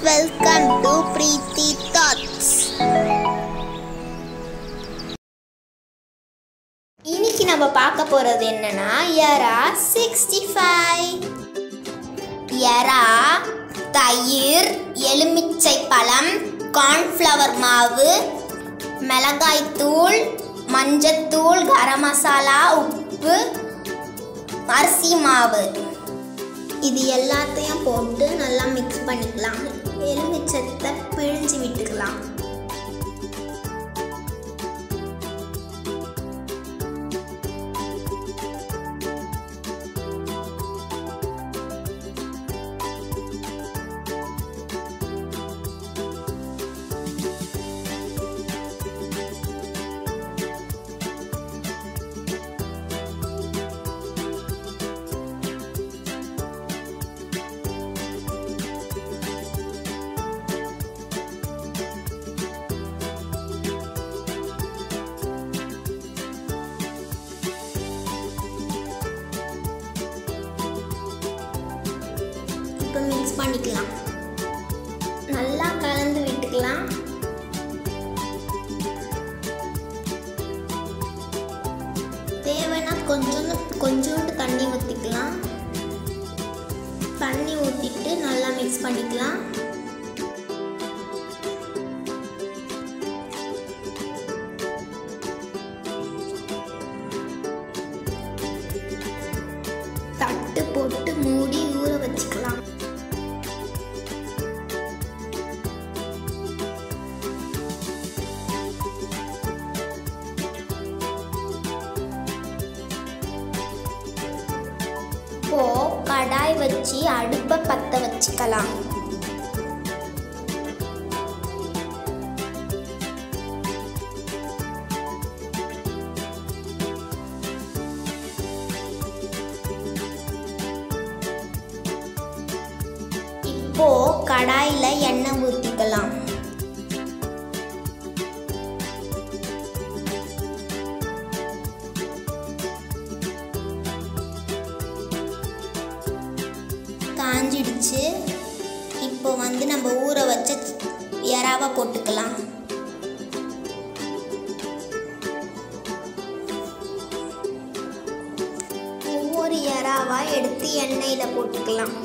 welcome to Preethi thoughts இன்னைக்கு நம்ம பார்க்க போறது என்னன்னா எரா சிக்ஸ்டி ஃபைவ் எரா தயிர் எலுமிச்சை பழம் கார்ன்ஃப்ளவர் மாவு மிளகாய்த்தூள் மஞ்சத்தூள் கரம் மசாலா உப்பு அரிசி மாவு இது எல்லாத்தையும் போட்டு நல்லா மிக்ஸ் பண்ணிக்கலாம் எலுமிச்சத்தை பிழிஞ்சு விட்டுக்கலாம் இப்போ மிக்ஸ் பண்ணிக்கலாம் நல்லா கலந்து விட்டுக்கலாம் தேவைன்னா கொஞ்சம் கொஞ்சோண்டு தண்ணி ஊற்றிக்கலாம் தண்ணி ஊற்றிட்டு நல்லா மிக்ஸ் பண்ணிக்கலாம் தட்டு போட்டு மூடி ஊற வச்சுக்கலாம் இப்போ கடாய் வச்சு அடுப்பை பற்ற வச்சுக்கலாம் இப்போ கடாயில எண்ணெய் ஊற்றிக்கலாம் காஞ்சிடுச்சு இப்போ வந்து நம்ம ஊற வச்ச எறாவை போட்டுக்கலாம் ஒவ்வொரு எறாவா எடுத்து எண்ணெயில் போட்டுக்கலாம்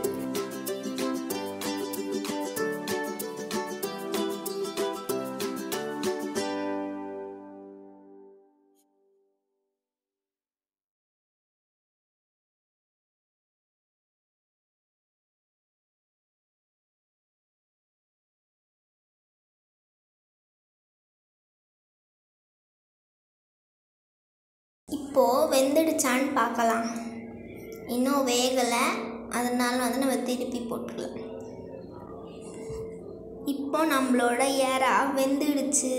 இப்போ வெந்துடுச்சான்னு பார்க்கலாம் இன்னும் வேகலை அதனால வந்து நம்ம திருப்பி போட்டுக்கலாம் இப்போ நம்மளோட ஏரா வெந்துடுச்சு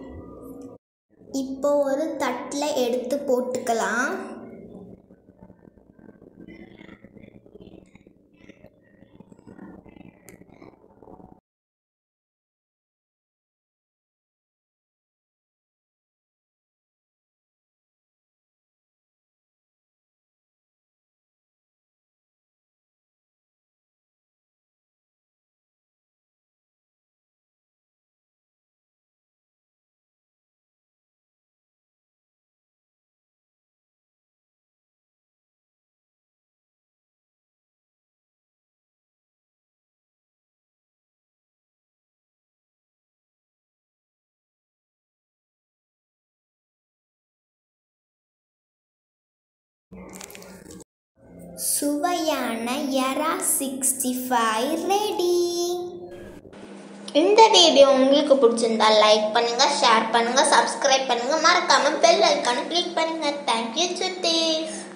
இப்போ ஒரு தட்டில் எடுத்து போட்டுக்கலாம் சுவையான எரா சிக்ஸ்டி ஃபைவ் ரெடி இந்த வீடியோ உங்களுக்கு பிடிச்சிருந்தா லைக் பண்ணுங்க ஷேர் பண்ணுங்க சப்ஸ்கிரைப் பண்ணுங்க மறக்காம பெல் ஐக்கானை கிளிக் பண்ணுங்க தேங்க்யூ சுட்டீஸ்